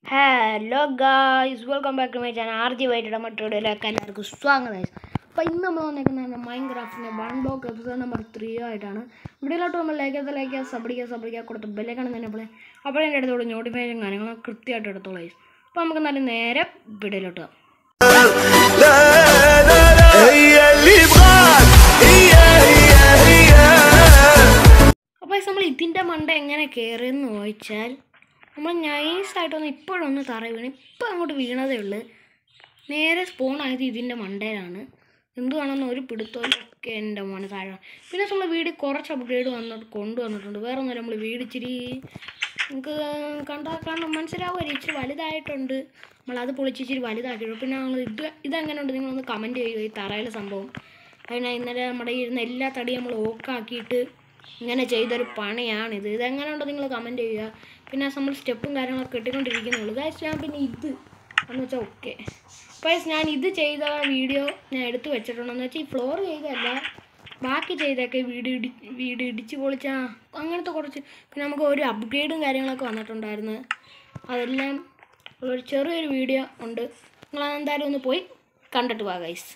Hello guys welcome back to my channel R G വൈറ്റിയുടെ മറ്റൊടിയിലേക്ക് എല്ലാവർക്കും സ്വാഗതം അപ്പോൾ ഇന്ന് നമ്മൾ വന്നിരിക്കുന്നത് മൈൻ ക്രാഫ്റ്റിൻ്റെ one block episode number three ആയിട്ടാണ് വീഡിയോയിലോട്ട് നമ്മൾ ലൈക്ക് ചെയ്ത് ലൈക്ക് ചെയ്യുക സബ്രിക്കുക സബ്രിക്കുക കൊടുത്ത് ബെല്ലേക്കാണ് തന്നെ അപ്പോൾ അപ്പോൾ എൻ്റെ അടുത്തോട് നോട്ടിഫിക്കേഷൻ കാര്യങ്ങളും കൃത്യമായിട്ട് എടുത്തോളൂ ഗൈസ് അപ്പോൾ നമുക്ക് നല്ല നേരെ വീഡിയോയിലോട്ട് പോകാം لا لا لا هي اللي بغاك هي هي هي അപ്പോൾ നമ്മൾ ഇതിൻ്റെ മണ്ട എങ്ങനെ കയറിയെന്ന് ചോദിച്ചാൽ നമ്മൾ നൈസായിട്ടൊന്ന് ഇപ്പോഴൊന്ന് തറ വീണ് ഇപ്പം അങ്ങോട്ട് വീണതേ ഉള്ളൂ നേരെ സ്പോൺ ആയത് ഇതിൻ്റെ മണ്ടയിലാണ് എന്തുവാണെന്ന് ഒരു പിടുത്തവും ഒക്കെ എൻ്റെ മോനെ താഴെ പിന്നെ നമ്മൾ വീട് കുറച്ച് അപ്ഗ്രേഡ് വന്നിട്ട് കൊണ്ടുവന്നിട്ടുണ്ട് വേറെ ഒന്നും നമ്മൾ വീട് ഇച്ചിരി നമുക്ക് കണ്ടാൽ കാണാൻ മനസ്സിലാവുമായിരിക്കും ഇച്ചിരി വലുതായിട്ടുണ്ട് നമ്മളത് പൊളിച്ച് ഇച്ചിരി വലുതാക്കിയിട്ടുണ്ട് പിന്നെ നമ്മൾ ഇത് ഇതെങ്ങനെയുണ്ട് നിങ്ങളൊന്ന് കമൻറ്റ് ചെയ്യുക ഈ തറയിലെ സംഭവം അതിന് ഇന്നലെ നമ്മുടെ ഈ ഇരുന്ന എല്ലാ തടിയും നമ്മൾ ഓക്കാക്കിയിട്ട് ഇങ്ങനെ ചെയ്തൊരു പണിയാണിത് ഇതെങ്ങനെയുണ്ടോ നിങ്ങൾ കമൻറ്റ് ചെയ്യുക പിന്നെ നമ്മൾ സ്റ്റെപ്പും കാര്യങ്ങളൊക്കെ കെട്ടിക്കൊണ്ടിരിക്കുന്നുള്ളൂ ഗൈസ് ഞാൻ പിന്നെ ഇത് എന്ന് വെച്ചാൽ ഓക്കെ ഗൈസ് ഞാൻ ഇത് ചെയ്ത വീഡിയോ ഞാൻ എടുത്തു വെച്ചിട്ടുണ്ടെന്ന് വെച്ചാൽ ഈ ഫ്ലോർ ചെയ്തതല്ല ബാക്കി ചെയ്തൊക്കെ വീട് ഇടി വീട് ഇടിച്ച് പൊളിച്ച അങ്ങനത്തെ കുറച്ച് പിന്നെ നമുക്ക് ഒരു അപ്ഗ്രേഡും കാര്യങ്ങളൊക്കെ വന്നിട്ടുണ്ടായിരുന്നു അതെല്ലാം ഒരു ചെറിയൊരു വീഡിയോ ഉണ്ട് നിങ്ങൾ എന്തായാലും ഒന്ന് പോയി കണ്ടിട്ട് പോകാം ഗൈസ്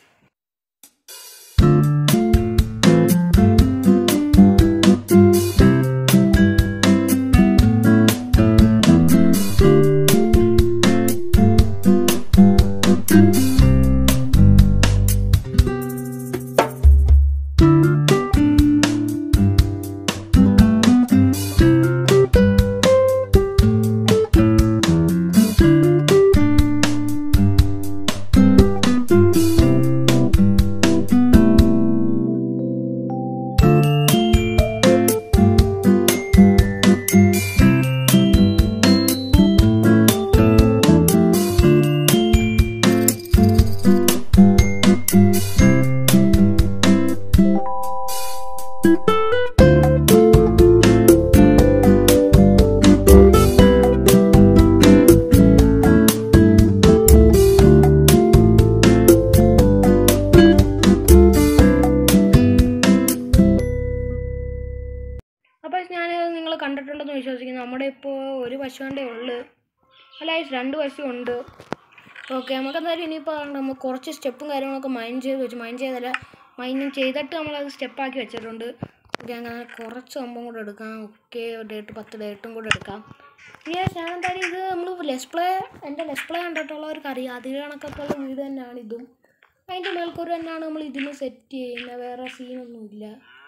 അപ്പോൾ ഞാൻ നിങ്ങൾ കണ്ടിട്ടുണ്ടെന്ന് വിശ്വസിക്കുന്നു നമ്മുടെ ഇപ്പോൾ ഒരു പശുവിൻ്റെ ഉള്ളു അല്ല guys, രണ്ട് പശു ഉണ്ട് ഓക്കെ നമുക്ക് എന്തായാലും ഇനിയിപ്പോൾ നമ്മൾ കുറച്ച് സ്റ്റെപ്പും കാര്യങ്ങളൊക്കെ മൈൻഡ് ചെയ്ത് വെച്ച് മൈൻഡ് ചെയ്തല്ല മൈൻഡ് ചെയ്തിട്ട് നമ്മളത് സ്റ്റെപ്പാക്കി വെച്ചിട്ടുണ്ട് ഓക്കെ അങ്ങനെ കുറച്ച് സംഭവം കൂടെ എടുക്കാം ഓക്കെ ഡേറ്റ് പത്ത് ഡേറ്റും കൂടെ എടുക്കാം യെസ് ഞാൻ എന്തായാലും ഇത് നമ്മൾ ലെസ് പ്ലേ എൻ്റെ ലെസ് പ്ലേ കണ്ടിട്ടുള്ളവർക്ക് അറിയാം അതിൽ കണക്കൊക്കെയുള്ള വീട് തന്നെയാണ് ഇതും അതിൻ്റെ മേൽക്കൂർ തന്നെയാണ് നമ്മൾ ഇതിന് സെറ്റ് ചെയ്യുന്നത് വേറെ സീനൊന്നുമില്ല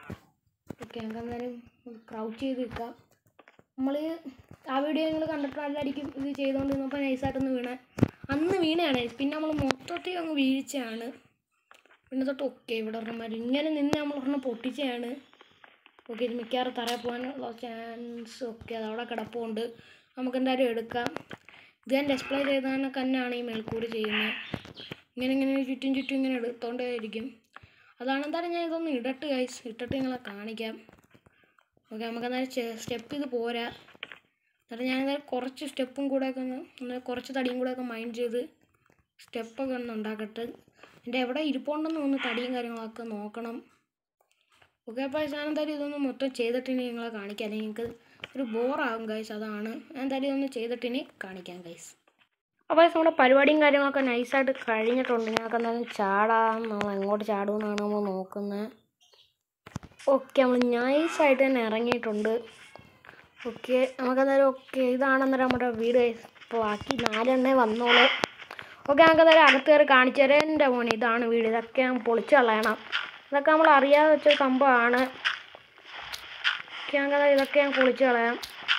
ഓക്കെ നമുക്ക് എന്തായാലും ക്രൗച്ച് ചെയ്ത് വെക്കാം നമ്മൾ ആ വീഡിയോ നിങ്ങൾ കണ്ടിട്ടുള്ളതായിരിക്കും ഇത് ചെയ്തുകൊണ്ടിരുന്നപ്പോൾ നൈസായിട്ടൊന്ന് വീണ അന്ന് വീണയാണ് പിന്നെ നമ്മൾ മൊത്തത്തിൽ അങ്ങ് വീഴ്ചയാണ് പിന്നെ തൊട്ട് ഓക്കെ ഇവിടെ ഒരെണ്ണം ഇങ്ങനെ നിന്ന് നമ്മൾ ഒരെണ്ണം പൊട്ടിച്ചതാണ് ഓക്കെ ഇത് മിക്കവാറും തറയിൽ പോകാനുള്ള ചാൻസ് ഒക്കെ അത് അവിടെ കിടപ്പുണ്ട് നമുക്ക് എന്തായാലും എടുക്കാം ഇത് ഞാൻ ഡിസ്പ്ലേ ചെയ്താനൊക്കെ തന്നെയാണ് ഈ മേൽക്കൂര് ചെയ്യുന്നത് ഇങ്ങനെ ഇങ്ങനെ ചുറ്റും ചുറ്റും ഇങ്ങനെ എടുത്തോണ്ടേ ഇരിക്കും അതാണ് എന്തായാലും ഞാൻ ഇതൊന്ന് ഇടട്ട് ഗൈസ് ഇട്ടിട്ട് നിങ്ങളെ കാണിക്കാം ഓക്കെ നമുക്ക് എന്തായാലും സ്റ്റെപ്പ് ഇത് പോരാ എന്നിട്ട് ഞാൻ എന്തായാലും കുറച്ച് സ്റ്റെപ്പും കൂടെ ഒക്കെ ഒന്ന് ഒന്ന് കുറച്ച് തടിയും കൂടെ ഒക്കെ മൈൻഡ് ചെയ്ത് സ്റ്റെപ്പൊക്കെ ഒന്ന് ഉണ്ടാക്കട്ടെ എൻ്റെ എവിടെ ഇരിപ്പുണ്ടെന്ന് ഒന്ന് തടിയും കാര്യങ്ങളൊക്കെ നോക്കണം ഓക്കെ അപ്പോൾ ഞാൻ എന്തായാലും ഇതൊന്ന് മൊത്തം ചെയ്തിട്ട് ഇനി നിങ്ങളെ കാണിക്കാം അല്ലെങ്കിൽ നിങ്ങൾക്ക് ഒരു ബോറാകും ഗൈസ് അതാണ് ഞാൻ എന്തായാലും ഇതൊന്ന് ചെയ്തിട്ട് ഇനി കാണിക്കാം ഗൈസ് അപ്പോൾ നമ്മുടെ പരിപാടിയും കാര്യങ്ങളൊക്കെ നൈസായിട്ട് കഴിഞ്ഞിട്ടുണ്ട് ഞങ്ങൾക്ക് എന്തായാലും ചാടാം നമ്മൾ എങ്ങോട്ട് ചാടുമെന്നാണ് നമ്മൾ നോക്കുന്നത് ഓക്കെ നമ്മൾ നൈസായിട്ട് തന്നെ ഇറങ്ങിയിട്ടുണ്ട് ഓക്കെ നമുക്കെന്തായാലും ഓക്കെ ഇതാണെന്നേരം നമ്മുടെ വീട് ഇപ്പോൾ ബാക്കി നാലെണ്ണേ വന്നോളൂ ഓക്കെ നമുക്ക് എന്തായാലും അകത്ത് കയറി കാണിച്ചു തരാം എൻ്റെ മോനെ ഇതാണ് വീട് ഇതൊക്കെ ഞാൻ പൊളിച്ച് കളയണം ഇതൊക്കെ നമ്മൾ അറിയാതെ വെച്ച സംഭവമാണ് ഓക്കെ നമുക്ക് ഇതൊക്കെ ഞാൻ പൊളിച്ച് കളയാം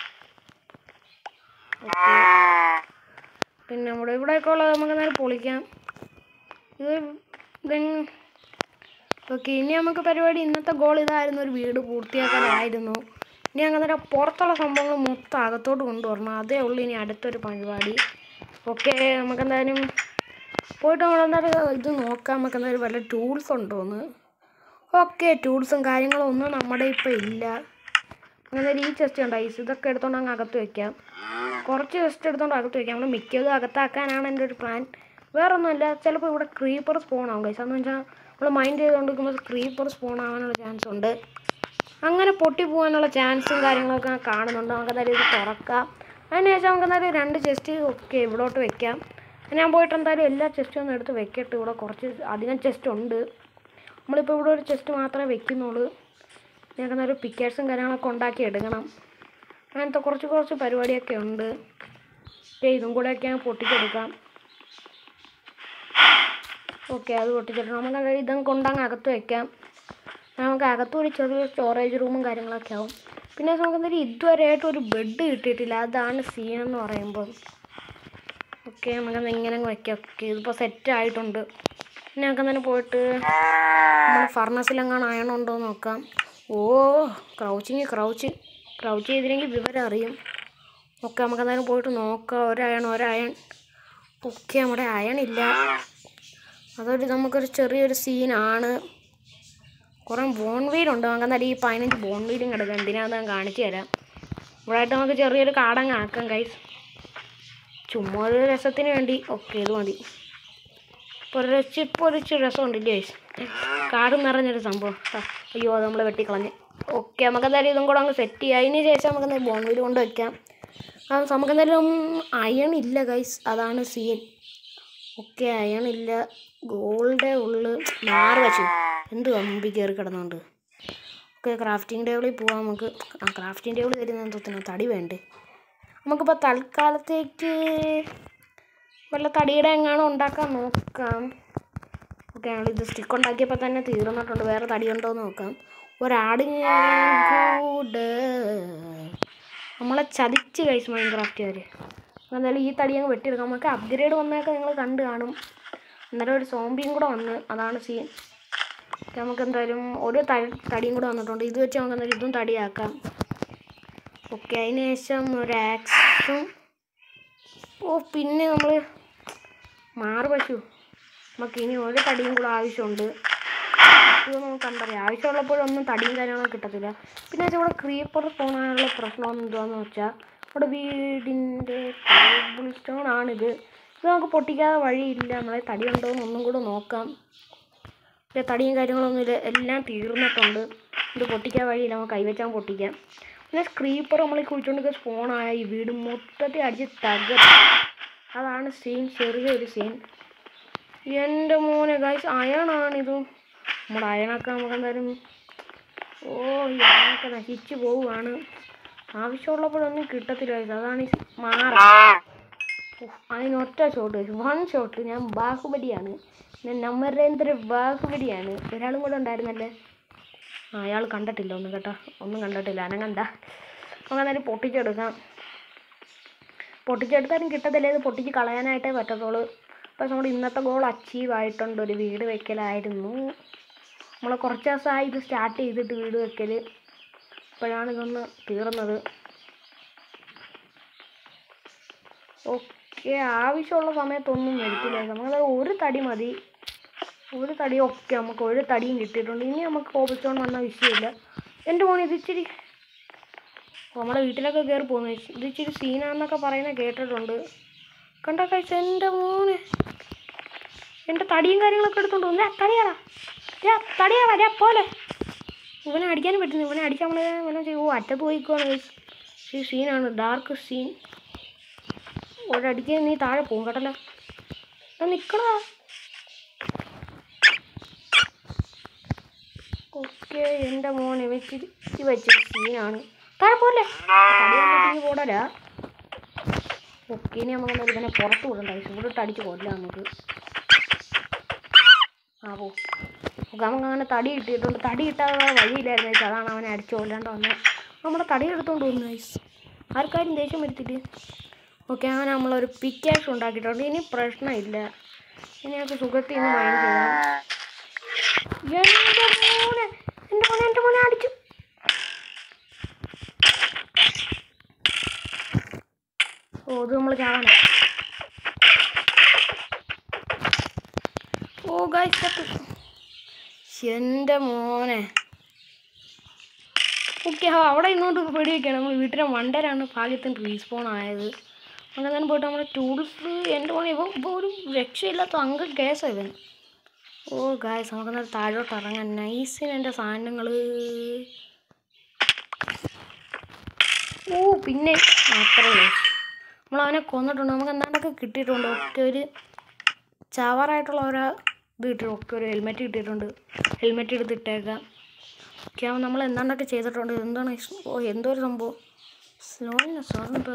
ഓക്കെ പിന്നെ നമ്മുടെ ഇവിടെയൊക്കെ ഉള്ളത് നമുക്ക് നേരെ പൊളിക്കാം ഇത് ദെൻ ഓക്കെ ഇനി നമുക്ക് പരിപാടി ഇന്നത്തെ ഗോൾ ഇതായിരുന്നു ഒരു വീട് പൂർത്തിയാക്കാനായിരുന്നു ഇനി അങ്ങനെ പുറത്തുള്ള സംഭവങ്ങൾ മൊത്തം അകത്തോട്ട് കൊണ്ടുവരണം അതേ ഉള്ളൂ ഇനി അടുത്തൊരു പരിപാടി ഓക്കെ നമുക്ക് എന്തായാലും പോയിട്ട് നമ്മൾ എന്തായാലും ഇത് നോക്കാം നമുക്ക് എന്തായാലും വല്ല ടൂൾസ് ഉണ്ടോയെന്ന് ഓക്കെ ടൂൾസും കാര്യങ്ങളും ഒന്നും നമ്മുടെ ഇപ്പോൾ ഇല്ല അങ്ങനെ ഈ ചെസ്റ്റ് ഉണ്ട് ഐസ് ഇതൊക്കെ എടുത്തോണ്ട് അങ്ങ് അകത്ത് വെക്കാം കുറച്ച് ചെസ്റ്റ് എടുത്തോണ്ട് അകത്ത് വെക്കാം നമ്മൾ മിക്കതും അകത്താക്കാനാണ് എൻ്റെ ഒരു പ്ലാൻ വേറെ ഒന്നുമല്ല ചിലപ്പോൾ ഇവിടെ ക്രീപ്പർ സ്പോൺ ആവും കൈസ് എന്ന് വെച്ചാൽ നമ്മൾ മൈൻഡ് ചെയ്തുകൊണ്ടിരിക്കുമ്പോൾ ക്രീപ്പർ സ്പോൺ ആവാനുള്ള ചാൻസ് ഉണ്ട് അങ്ങനെ പൊട്ടി പോകാനുള്ള ചാൻസും കാര്യങ്ങളൊക്കെ കാണുന്നുണ്ട് നമുക്ക് എന്തായാലും ഇത് തുറക്കാം അതിനുശേഷം നമുക്ക് എന്തായാലും രണ്ട് ചെസ്റ്റ് ഒക്കെ ഇവിടോട്ട് വെക്കാം ഞാൻ പോയിട്ട് എന്തായാലും എല്ലാ ചെസ്റ്റും ഒന്ന് എടുത്ത് വെക്കട്ടെ ഇവിടെ കുറച്ച് അധികം ചെസ്റ്റ് ഉണ്ട് നമ്മളിപ്പോൾ ഇവിടെ ഒരു ചെസ്റ്റ് മാത്രമേ വെക്കുന്നുള്ളൂ ഞങ്ങൾക്ക് എന്തായാലും പിക്കേഴ്സും കാര്യങ്ങളൊക്കെ ഉണ്ടാക്കി എടുക്കണം അങ്ങനത്തെ കുറച്ച് കുറച്ച് പരിപാടിയൊക്കെ ഉണ്ട് ഓക്കെ ഇതും കൂടെയൊക്കെ ഞാൻ പൊട്ടിച്ചെടുക്കാം ഓക്കെ അത് പൊട്ടിച്ചിട്ട് നമുക്ക് ഇതും കൊണ്ടങ്ങ് അകത്ത് വെക്കാം നമുക്ക് അകത്ത് ഒരു ചെറിയ സ്റ്റോറേജ് റൂമും കാര്യങ്ങളൊക്കെ ആവും പിന്നെ നമുക്ക് എന്തായാലും ഇതുവരെയായിട്ട് ഒരു ബെഡ് കിട്ടിയിട്ടില്ല അതാണ് സീൻ എന്ന് പറയുമ്പോൾ ഓക്കെ നമുക്ക് ഇങ്ങനെ അങ്ങ് വെക്കാം ഓക്കെ ഇതിപ്പോൾ സെറ്റ് ആയിട്ടുണ്ട് പിന്നെ നമുക്ക് തന്നെ പോയിട്ട് നമ്മൾ ഫർണസിലെങ്ങാണ് അയണുണ്ടോ എന്ന് നോക്കാം ഓ ക്രൗച്ചിങ് ക്രൗച്ച് ക്രൗച്ച് ചെയ്തില്ലെങ്കിൽ വിവരം അറിയും ഓക്കെ നമുക്ക് എന്തായാലും പോയിട്ട് നോക്കാം ഒരയൺ ഒരയൺ ഓക്കെ നമ്മുടെ അയൺ ഇല്ല അതൊരു നമുക്കൊരു ചെറിയൊരു സീനാണ് കുറേ ബോൺ വീലുണ്ട് നമുക്ക് എന്തായാലും ഈ പതിനഞ്ച് ബോൺ വീലും കിടക്കാം എന്തിനാന്ന് ഞാൻ കാണിച്ചു തരാം ഇവിടെ ആയിട്ട് നമുക്ക് ചെറിയൊരു കാടങ്ങ് ആക്കാം കൈസ് ചുമ്മാ ഒരു രസത്തിന് വേണ്ടി ഓക്കെ ഇത് മതി ഇപ്പോൾ ഒരു രസം ഇപ്പോൾ ഒരു ഇച്ചിരി രസമുണ്ടല്ലേ ഗൈസ് കാട് നിറഞ്ഞൊരു സംഭവം ആ, അയ്യോ അത് നമ്മൾ വെട്ടിക്കളഞ്ഞ് ഓക്കെ നമുക്ക് എന്തായാലും ഇതും കൂടെ അങ്ങ് സെറ്റ് ചെയ്യാം അതിന് ശേഷം നമുക്ക് എന്തായാലും ബോൺ വീൽ കൊണ്ട് വെക്കാം ആ നമുക്ക് എന്തായാലും അയൺ ഇല്ല ഗൈസ് അതാണ് സീൻ ഓക്കെ അയൺ ഇല്ല ഗോൾഡേ ഉള്ളു മാറി വെച്ചു എന്ത് മുമ്പിൽ കയറി കിടന്നുകൊണ്ട് ഓക്കെ ക്രാഫ്റ്റിംഗ് ടേബിളിൽ പോവാം നമുക്ക് ആ ക്രാഫ്റ്റിംഗ് ടേബിൾ തരുന്ന എന്തോത്തിന് തടി വേണ്ടേ നമുക്കിപ്പോൾ തൽക്കാലത്തേക്ക് വല്ല തടിയുടെ എങ്ങാനും ഉണ്ടാക്കാൻ നോക്കാം ഓക്കെ ഞങ്ങൾ ഇത് സ്റ്റിക്ക് ഉണ്ടാക്കിയപ്പോൾ തന്നെ തീർന്നിട്ടുണ്ട് വേറെ തടി ഉണ്ടോ എന്ന് നോക്കാം ഒരാടിന് കൂടെ നമ്മളെ ചതിച്ച് കഴിച്ചു മൈൻ ക്രാഫ്റ്റുകാർ എന്തായാലും ഈ തടി അങ്ങ് വെട്ടിയെടുക്കാം നമുക്ക് അപ്ഗ്രേഡ് വന്നതൊക്കെ നിങ്ങൾ കണ്ടു കാണും അന്നേരം ഒരു സോംബിയും കൂടെ വന്ന് അതാണ് സീൻ നമുക്ക് എന്തായാലും ഒരു തടി തടിയും കൂടെ വന്നിട്ടുണ്ട് ഇത് വെച്ച് നമുക്ക് എന്തായാലും ഇതും തടിയാക്കാം ഓക്കെ അതിന് ശേഷം ഒരു ആക്സും ഓ പിന്നെ നമ്മൾ മാറ് പശു നമുക്ക് ഇനി ഒരു തടിയും കൂടെ ആവശ്യമുണ്ട് ഇത് നമുക്ക് കണ്ടറിയാം ആവശ്യമുള്ളപ്പോഴൊന്നും തടിയും കാര്യങ്ങളൊന്നും കിട്ടത്തില്ല പിന്നെ വെച്ചാൽ ഇവിടെ ക്രീപ്പർ പോകാനുള്ള പ്രശ്നം എന്താണെന്ന് വെച്ചാൽ ഇവിടെ വീടിൻ്റെ ടേബിൾ സ്റ്റോൺ ആണിത് ഇത് നമുക്ക് പൊട്ടിക്കാതെ വഴിയില്ല നമ്മളെ തടി ഉണ്ടോ എന്ന് ഒന്നും കൂടെ നോക്കാം ഇതിലെ തടിയും കാര്യങ്ങളൊന്നുമില്ല എല്ലാം തീർന്നിട്ടുണ്ട് ഇത് പൊട്ടിക്കാൻ വഴിയില്ല നമുക്ക് കൈവച്ചാൽ പൊട്ടിക്കാം പിന്നെ സ്ക്രീപ്പർ നമ്മൾ ഈ കുഴിച്ചുകൊണ്ടൊക്കെ സ്പോണായ ഈ വീട് മൊത്തത്തിൽ അടിച്ച് തകർത്ത് അതാണ് സീൻ ചെറിയൊരു സീൻ എൻ്റെ മോനെ ഗൈസ് അയണാണിത് നമ്മുടെ അയണൊക്കെ നമുക്ക് എന്തായാലും ഓ ഈ അയണൊക്കെ നശിച്ചു പോവുകയാണ് ആവശ്യമുള്ളപ്പോഴൊന്നും കിട്ടത്തില്ല guys. അതാണ് ഈ മാറ ഉഫ്, അതിനൊറ്റ ഷോട്ട് വൺ ഷോട്ട് ഞാൻ ബാഹുബലിയാണ് ഞാൻ നമരേന്ദ്ര ബാഹുബലിയാണ് ഒരാളും കൂടെ ഉണ്ടായിരുന്നല്ലേ ആ അയാൾ കണ്ടിട്ടില്ല ഒന്നും കേട്ടോ ഒന്നും കണ്ടിട്ടില്ല അനങ്ങണ്ട നമുക്ക് എന്തായാലും പൊട്ടിച്ചെടുക്കാം പൊട്ടിച്ചെടുത്താലും കിട്ടത്തില്ല ഇത് പൊട്ടിച്ച് കളയാനായിട്ടേ പറ്റത്തുള്ളൂ അപ്പോൾ നമ്മുടെ ഇന്നത്തെ ഗോൾ അച്ചീവ് ആയിട്ടുണ്ട് ഒരു വീട് വെക്കലായിരുന്നു നമ്മൾ കുറച്ച് ദിവസമായി ഇത് സ്റ്റാർട്ട് ചെയ്തിട്ട് വീട് വെക്കൽ ഇപ്പോഴാണ് ഇതൊന്ന് തീർന്നത് ഓക്കെ ആവശ്യമുള്ള സമയത്തൊന്നും വരത്തില്ല നമുക്ക് ഒരു തടി മതി ഒരു തടി ഒക്കെ നമുക്ക് ഒരു തടിയും കിട്ടിയിട്ടുണ്ട് ഇനി നമുക്ക് കോപിച്ചോണ്ട് വന്ന വിഷയമില്ല എൻ്റെ മോനെ ഇത് ഇച്ചിരി ഓ, നമ്മുടെ വീട്ടിലൊക്കെ കയറി പോകുന്നു ഇത് ഇച്ചിരി സീനാന്നൊക്കെ പറയുന്ന കേട്ടിട്ടുണ്ട് കണ്ട കഴിച്ച എൻ്റെ മോനെ എൻ്റെ തടിയും കാര്യങ്ങളൊക്കെ എടുത്തോണ്ട് വന്നു തടിയാടാ രാ തടിയാടാ രാ പോലെ ഇവനെ അടിക്കാനും പറ്റുന്നു ഇവനെ അടിക്കാൻ നമ്മളെ ഇവനെ ചെയ്യും ഓ അറ്റത്ത് പോയിക്കോണ് ഈ സീനാണ് ഡാർക്ക് സീൻ ഒരടിക്കാൻ നീ താഴെ പോകും കേട്ടല്ലോ എടാ നിക്കടാ ഓക്കെ എൻ്റെ മോനെ വെച്ചിട്ട് ഈ വെച്ചിട്ട് സീനാണ് താഴെ പോലെ തടി പോടല ഓക്കെ ഇനി നമുക്ക് എന്തായാലും ഇവനെ പുറത്ത് വിടണ്ട ഇവിടെ അടിച്ച് കൊല്ലാം നമുക്ക് ആ പോ ഓക്കെ നമുക്ക് അങ്ങനെ തടി കിട്ടിയിട്ടുണ്ട് തടി കിട്ടാതെ വേറെ വഴിയില്ലായിരുന്നു guys. അതാണ് അവനെ അടിച്ചു കൊല്ലാണ്ട് വന്നത് നമ്മുടെ തടി എടുത്തോണ്ട് വന്നു ഗൈസ് ആർക്കാരും ദേഷ്യം വരുത്തിട്ട് ഓക്കെ അങ്ങനെ നമ്മളൊരു പിക്കാഷ് ഉണ്ടാക്കിയിട്ടുണ്ട് ഇനി പ്രശ്നമില്ല ഇനി നമുക്ക് സുഖത്തിൽ നിന്ന് മൈൻഡ് ചെയ്യാം എൻ്റെ മോനെ എൻ്റെ മോനെ എൻ്റെ മോനെ അടിച്ചു ഓ ഇത് നമ്മൾ ചാവാനാ ഓ ഗൈസ് എൻ്റെ മോനെ ഓക്കെ അവിടെ ഇന്നോട്ട് പേടിയൊക്കെയാണ് നമ്മൾ വീട്ടിലെ മണ്ടരാണ് ഭാഗ്യത്തിന് റീസ്പോൺ ആയത് അങ്ങനെ തന്നെ പോയിട്ട് നമ്മുടെ ടൂൾസ് എൻ്റെ മോനെ ഇവ ഇപ്പോൾ ഒരു രക്ഷയില്ലാത്ത അങ്ക കേസാണ് ഇവൻ ഓ ഗായ്സ് നമുക്കെന്നാൽ താഴോട്ട് ഇറങ്ങാൻ നൈസിന് എൻ്റെ സാധനങ്ങൾ ഓ പിന്നെ അത്രേ ഉള്ളൂ നമ്മൾ അവനെ കൊന്നിട്ടുണ്ട് നമുക്ക് എന്താണ്ടൊക്കെ കിട്ടിയിട്ടുണ്ട് ഒക്കെ ഒരു ചാവാറായിട്ടുള്ള ഓരോ ഇത് കിട്ടിയിട്ടുണ്ട് ഒക്കെ ഒരു ഹെൽമെറ്റ് കിട്ടിയിട്ടുണ്ട് ഹെൽമെറ്റ് എടുത്തിട്ടേക്കാം ഒക്കെ ആവുമ്പോൾ നമ്മൾ എന്താണ്ടൊക്കെ ചെയ്തിട്ടുണ്ട് എന്താണ് ഇഷ്- ഓ എന്തോ ഒരു സംഭവം സ്ലോനെസ് അതെന്താ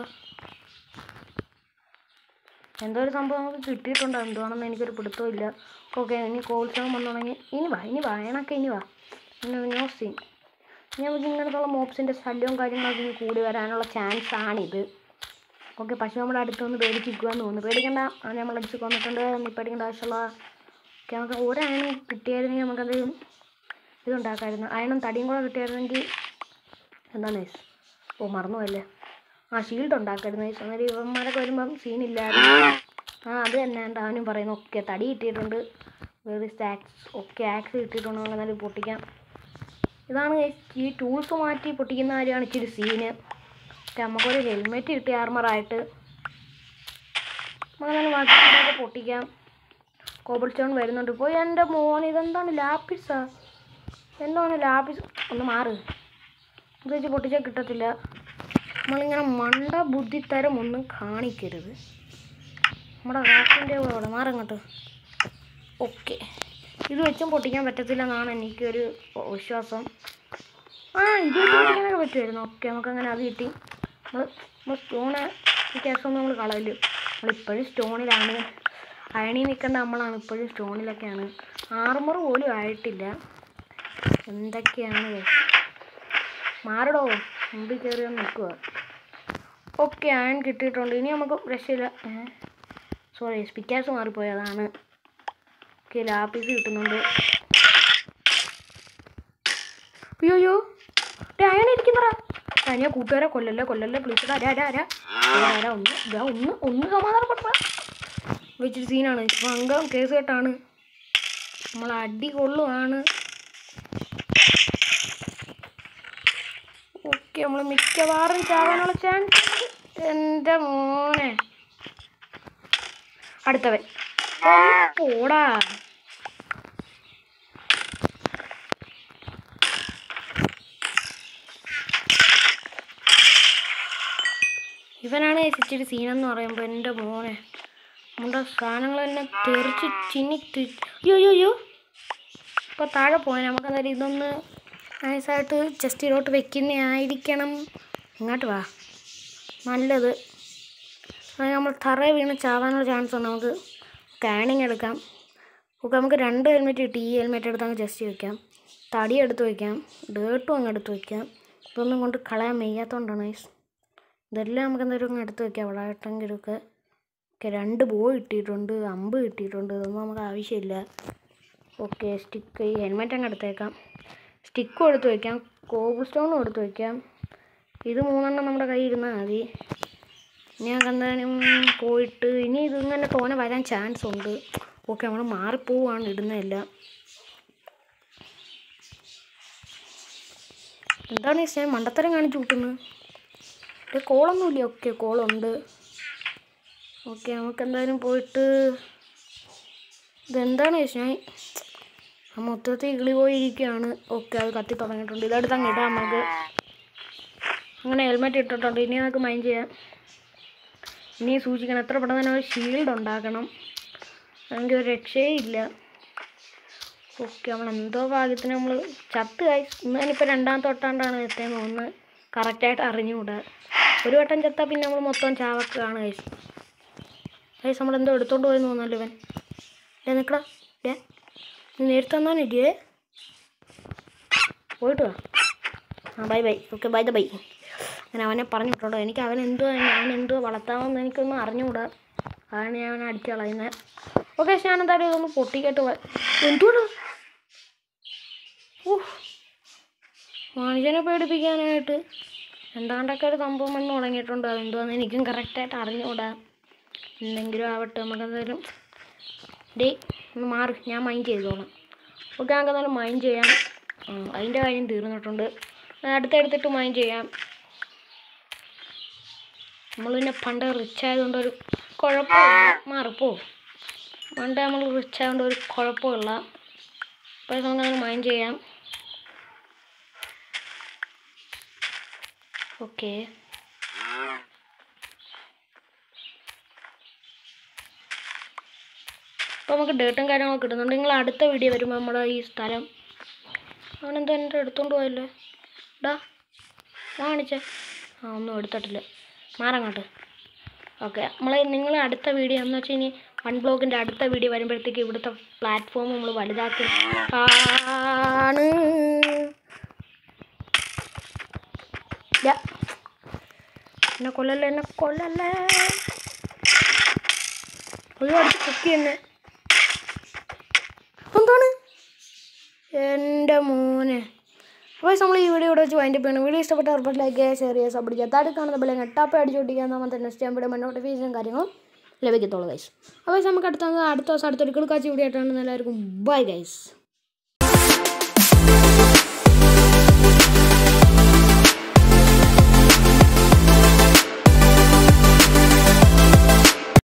എന്തോ ഒരു സംഭവം നമുക്ക് കിട്ടിയിട്ടുണ്ട് എന്തുവാണെന്ന് എനിക്കൊരു പിടുത്തവും ഇല്ല ഓക്കെ ഇനി കോൾസോൺ വന്നു തുടങ്ങി ഇനി വാ ഇനി വാ എണക്കെ ഇനി വാ ഇനി ന്യൂസ് ഇനി നമുക്ക് ഇങ്ങനത്തുള്ള മോപ്സിൻ്റെ ശല്യവും കാര്യങ്ങളൊക്കെ ഇനി കൂടി വരാനുള്ള ചാൻസ് ആണിത് ഓക്കെ പക്ഷെ നമ്മുടെ അടുത്തൊന്ന് പേടിച്ചിരിക്കുവാന്ന് തോന്നുന്നു പേടിക്കണ്ട അവനെ നമ്മൾ അടിച്ച് കൊന്നിട്ടുണ്ട് നീ പേടിക്കേണ്ട ആവശ്യമുള്ള ഓക്കെ നമുക്ക് ഒരയണം കിട്ടിയായിരുന്നെങ്കിൽ നമുക്കത് ഇതുണ്ടാക്കാമായിരുന്നു അയണും തടിയും കൂടെ കിട്ടിയായിരുന്നെങ്കിൽ എന്താണ് guys? ഓ മറന്നുപോയല്ലേ ആ ഷീൽഡ് ഉണ്ടാക്കായിരുന്നു guys. അന്നേരം ഇവന്മാരൊക്കെ വരുമ്പം സീനില്ലായിരുന്നു ആ അത് തന്നെ ഉണ്ട് അവനും പറയുന്നു ഓക്കെ തടി കിട്ടിയിട്ടുണ്ട് വേറെ സ്റ്റാക്സ് ഒക്കെ ആക്സ് കിട്ടിയിട്ടുണ്ട് നമുക്ക് എന്നാലും പൊട്ടിക്കാം ഇതാണ് guys. ഈ ടൂൾസ് മാറ്റി പൊട്ടിക്കുന്ന കാര്യമാണ് ഇച്ചിരി സീന് പക്ഷെ നമുക്കൊരു ഹെൽമെറ്റ് കിട്ടി ആർമറായിട്ട് നമുക്ക് ബാക്കി പൊട്ടിക്കാം കോബിൾ സ്റ്റോൺ വരുന്നുണ്ട് പോയി എൻ്റെ മോൻ ഇതെന്താണ് ലാപ്പിസാ എന്താണ് ലാപ്പിസ് ഒന്ന് മാറ് ഇത് വെച്ച് പൊട്ടിച്ചാൽ കിട്ടത്തില്ല നമ്മളിങ്ങനെ മണ്ട ബുദ്ധിത്തരം ഒന്നും കാണിക്കരുത് നമ്മുടെ റാക്കിൻ്റെ കൂടെ മാറങ്ങോട്ട് ഓക്കെ ഇത് വെച്ചും പൊട്ടിക്കാൻ പറ്റത്തില്ലെന്നാണ് എനിക്കൊരു വിശ്വാസം ആ ഇത് വെച്ച് പൊട്ടിക്കാനൊക്കെ പറ്റുമായിരുന്നു ഓക്കെ നമുക്കങ്ങനെ അത് കിട്ടി നമ്മൾ നമ്മൾ സ്റ്റോണ് ഈ കേസൊന്നും നമ്മൾ കളയില്ല നമ്മളിപ്പോഴും സ്റ്റോണിലാണ് അയണി നിൽക്കേണ്ട നമ്മളാണ് ഇപ്പോഴും സ്റ്റോണിലൊക്കെയാണ് ആർമർ പോലും ആയിട്ടില്ല എന്തൊക്കെയാണ് guys. മാറടോ മുമ്പിൽ കയറി ഒന്ന് നിൽക്കുക ഓക്കെ അയൺ കിട്ടിയിട്ടുണ്ട് ഇനി നമുക്ക് രക്ഷയില്ല സോറി സ്പിക്കാസ് മാറിപ്പോയതാണ് ഓക്കെ ലാപ്പീസ് കിട്ടുന്നുണ്ട് അയ്യോ അയ്യോ അയൺ ഇരിക്കുന്നടാ ആ ഞാൻ കൂട്ടുകാരെ കൊല്ലല്ലേ കൊല്ലല്ലേ പ്ലീസ് ആരാ ആരാ ആരാ ആരാ, ആരാ ഒന്ന് ഇതാ ഒന്ന് ഒന്ന് സമാധാനപ്പെട്ട വെച്ചിട്ട് സീനാണ് ഇപ്പം അംഗം കേസ് കെട്ടാണ് നമ്മൾ അടി കൊള്ളുവാണ് ഓക്കെ നമ്മൾ മിക്കവാറും ചാവാനുള്ള ചാൻസ് എൻ്റെ മോനെ അടുത്തവൻ ഒന്ന് പോടാ ഇവനാണ് ഇച്ചിരി സീനെന്ന് പറയുമ്പോൾ എൻ്റെ മോനെ നമ്മുടെ സാധനങ്ങൾ തന്നെ തെറിച്ച് ചിന്നി തി- അയ്യോ അയ്യോ അയ്യോ ഇപ്പോൾ താഴെ പോയാൽ നമുക്ക് എന്തായാലും ഇതൊന്ന് നൈസായിട്ട് ചെസ്റ്റിലോട്ട് വെക്കുന്നതായിരിക്കണം ഇങ്ങോട്ട് വാ നല്ലത് അത് നമ്മൾ തറയെ വീണ് ചാവാനുള്ള ചാൻസ് ഉണ്ട് നമുക്ക് സ്കാനിങ് എടുക്കാം ഓക്കെ നമുക്ക് രണ്ട് ഹെൽമെറ്റ് കിട്ടി ഈ ഹെൽമെറ്റ് എടുത്ത് അങ്ങ് ജസ്റ്റ് വെക്കാം തടി എടുത്ത് വയ്ക്കാം ഡേർട്ടും അങ്ങ് എടുത്ത് വയ്ക്കാം ഇതൊന്നും കൊണ്ട് കളയാൻ വയ്യാത്തതുകൊണ്ടാണ് guys. ഇതെല്ലാം നമുക്ക് എന്തായാലും അങ്ങ് എടുത്ത് വയ്ക്കാം അവിടെ ആയിട്ടെങ്കിലൊക്കെ ഓക്കെ രണ്ട് ബോ കിട്ടിയിട്ടുണ്ട് അമ്പ് കിട്ടിയിട്ടുണ്ട് ഇതൊന്നും നമുക്ക് ആവശ്യമില്ല ഓക്കെ സ്റ്റിക്ക് ഈ ഹെൽമെറ്റ് അങ്ങ് എടുത്തേക്കാം സ്റ്റിക്കും എടുത്ത് വയ്ക്കാം കോബിൾ സ്റ്റോണും എടുത്ത് വയ്ക്കാം ഇത് മൂന്നെണ്ണം നമ്മുടെ കയ്യിൽ ഇരുന്നാൽ മതി ഇനി നമുക്ക് എന്തായാലും പോയിട്ട് ഇനി ഇതിങ്ങനെ തോനെ വരാൻ ചാൻസ് ഉണ്ട് ഓക്കെ നമ്മൾ മാറിപ്പോവാണ് ഇടുന്നതെല്ലാം എന്താണ് ഈ ഞാൻ മണ്ടത്തരം കാണിച്ചു കൂട്ടുന്നത് കോളൊന്നുമില്ല ഓക്കെ കോളുണ്ട് ഓക്കെ നമുക്ക് എന്തായാലും പോയിട്ട് ഇതെന്താണ് ചേച്ചി ഞാൻ ആ മൊത്തത്തിൽ ഇളി പോയിരിക്കുകയാണ് ഓക്കെ അത് കത്തി തുടങ്ങിയിട്ടുണ്ട് ഇതെടുത്ത് അങ്ങ് ഇടാം നമുക്ക് അങ്ങനെ ഹെൽമെറ്റ് ഇട്ടിട്ടുണ്ട് ഇനി നമുക്ക് മൈൻഡ് ചെയ്യാം ഇനി സൂക്ഷിക്കണം എത്ര പെട്ടെന്ന് തന്നെ ഒരു ഷീൽഡ് ഉണ്ടാക്കണം അല്ലെങ്കിൽ ഒരു രക്ഷയേ ഇല്ല ഓക്കെ നമ്മൾ എന്തോ ഭാഗ്യത്തിന് നമ്മൾ ചത്ത് കായ് ഇന്ന് ഞാനിപ്പോൾ രണ്ടാമത്തെ തൊട്ടാണ്ടാണ് എത്തിയെന്ന് തോന്നുന്നത് കറക്റ്റായിട്ട് അറിഞ്ഞുകൂടാ ഒരു വട്ടം ചത്താൽ പിന്നെ നമ്മൾ മൊത്തം ചാവക്കാണ് കൈസ് കൈസ് നമ്മൾ എന്തോ എടുത്തോണ്ട് പോയെന്ന് തോന്നല്ലോ ഇവൻ ഡേ നിൽക്കടാ ഡേ നീ നേരത്തെ തന്നാനില്ലേ പോയിട്ട് വാ ആ bye bye okay by the by അങ്ങനെ അവനെ പറഞ്ഞു വിട്ടോട്ടോ എനിക്ക് അവൻ എന്തുവാ ഞാൻ എന്തുവാ വളർത്താമെന്ന് എനിക്കൊന്നും അറിഞ്ഞുകൂടാ അതാണ് ഞാൻ അവനെ അടിച്ച് കളയുന്നത് ഓക്കെ ഞാൻ എന്തായാലും ഇതൊന്ന് പൊട്ടിക്കേട്ട് പോയി എന്തുവാണ് ഊഹ് മനുഷ്യനെ പേടിപ്പിക്കാനായിട്ട് എന്താണ്ടൊക്കെ ഒരു സംഭവം വന്ന് തുടങ്ങിയിട്ടുണ്ട് അതെന്തുവാന്ന് എനിക്കും കറക്റ്റായിട്ട് അറിഞ്ഞുകൂടാ എന്തെങ്കിലും ആവട്ടെ നമുക്ക് എന്തായാലും ഡേ ഒന്ന് മാറി ഞാൻ മൈൻഡ് ചെയ്തോളാം ഓക്കെ നമുക്ക് എന്തായാലും മൈൻഡ് ചെയ്യാം ആ, അതിൻ്റെ കാര്യം തീർന്നിട്ടുണ്ട് അടുത്തടുത്തിട്ട് മൈൻഡ് ചെയ്യാം നമ്മൾ പിന്നെ പണ്ട് റിച്ച് ആയതുകൊണ്ട് ഒരു കുഴപ്പമില്ല മാറിപ്പോ പണ്ട് നമ്മൾ റിച്ച് ആയതുകൊണ്ട് ഒരു കുഴപ്പമില്ല അപ്പോൾ നമുക്ക് മൈൻഡ് ചെയ്യാം ഓക്കെ അപ്പോൾ നമുക്ക് ഡേട്ടും കാര്യങ്ങളൊക്കെ കിട്ടുന്നുണ്ട് നിങ്ങൾ അടുത്ത വീഡിയോ വരുമ്പോൾ നമ്മുടെ ഈ സ്ഥലം അവനെന്തോ എൻ്റെ എടുത്തോണ്ട് പോയല്ലേ ഡാ കാണിച്ചേ ആ ഒന്നും എടുത്തിട്ടില്ല മാറങ്ങോട്ട് ഓക്കെ നമ്മൾ നിങ്ങൾ അടുത്ത വീഡിയോ എന്ന് വെച്ച് കഴിഞ്ഞാൽ വൺ ബ്ലോക്കിൻ്റെ അടുത്ത വീഡിയോ വരുമ്പോഴത്തേക്ക് ഇവിടുത്തെ പ്ലാറ്റ്ഫോം നമ്മൾ വലുതാക്കി ആണ് യാ. എന്നെ കൊല്ലല്ലേ എന്നെ കൊല്ലല്ലേ അയ്യോ അടിച്ച് കുക്കി തന്നെ എന്താണ് എൻ്റെ മോനെ അപ്പോൾ നമ്മൾ ഈ വീഡിയോ ഇവിടെ വെച്ച് വൈൻഡപ്പ് ചെയ്യണം വീഡിയോ ഇഷ്ടപ്പെട്ട ഉറപ്പായിട്ട് ലൈക്ക് ചെയ്യുക ഷെയർ ചെയ്യുക സപ്പോർട്ട് ചെയ്യുക താഴെ കാണുന്ന പോലെ നെട്ടാപ്പ് അടിച്ചോട്ടിക്കാൻ നമ്മൾ തന്നെ നെക്സ്റ്റ് ടൈം വീഡിയോ നോട്ടിഫിക്കേഷൻ കാര്യങ്ങളും ലഭിക്കത്തുള്ളൂ ഗൈസ് അപ്പോൾ നമുക്ക് അടുത്ത അടുത്ത ദിവസം അടുത്തൊരു കിടക്കാച്ചി വീഡിയോ ആയിട്ടാണ് എല്ലാവർക്കും ബൈ ഗൈസ്